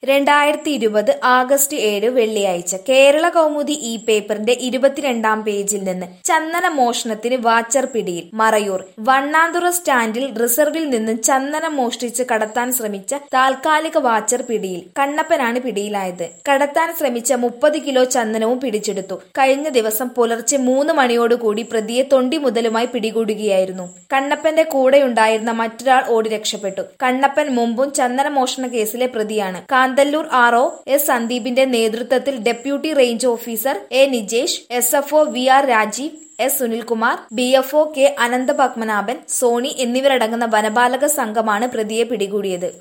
രണ്ടായിരത്തി ഇരുപത് ആഗസ്റ്റ് ഏഴ് വെള്ളിയാഴ്ച കേരള കൗമുദി ഈ പേപ്പറിന്റെ ഇരുപത്തിരണ്ടാം പേജിൽ നിന്ന് ചന്ദന മോഷണത്തിന് വാച്ചർ പിടിയിൽ മറയൂർ വണ്ണാന്തുറ സ്റ്റാൻഡിൽ റിസർവിൽ നിന്ന് ചന്ദനം മോഷ്ടിച്ച് കടത്താൻ ശ്രമിച്ച താൽക്കാലിക വാച്ചർ പിടിയിൽ കണ്ണപ്പനാണ് പിടിയിലായത് കടത്താൻ ശ്രമിച്ച മുപ്പത് കിലോ ചന്ദനവും പിടിച്ചെടുത്തു കഴിഞ്ഞ ദിവസം പുലർച്ചെ മൂന്ന് മണിയോടുകൂടി പ്രതിയെ തൊണ്ടി മുതലുമായി പിടികൂടുകയായിരുന്നു കണ്ണപ്പന്റെ കൂടെയുണ്ടായിരുന്ന മറ്റൊരാൾ ഓടി രക്ഷപ്പെട്ടു കണ്ണപ്പൻ മുമ്പും ചന്ദന മോഷണ കേസിലെ പ്രതിയാണ് കാന്തല്ലൂർ ആർ ഒ എസ് സന്ദീപിന്റെ നേതൃത്വത്തിൽ deputy range officer A Nijesh S F O V R Rajeev S Sunilkumar B F O K Ananthapadmanabhan Soni എന്നിവരടങ്ങുന്ന വനപാലക സംഘമാണ് പ്രതിയെ പിടികൂടിയത്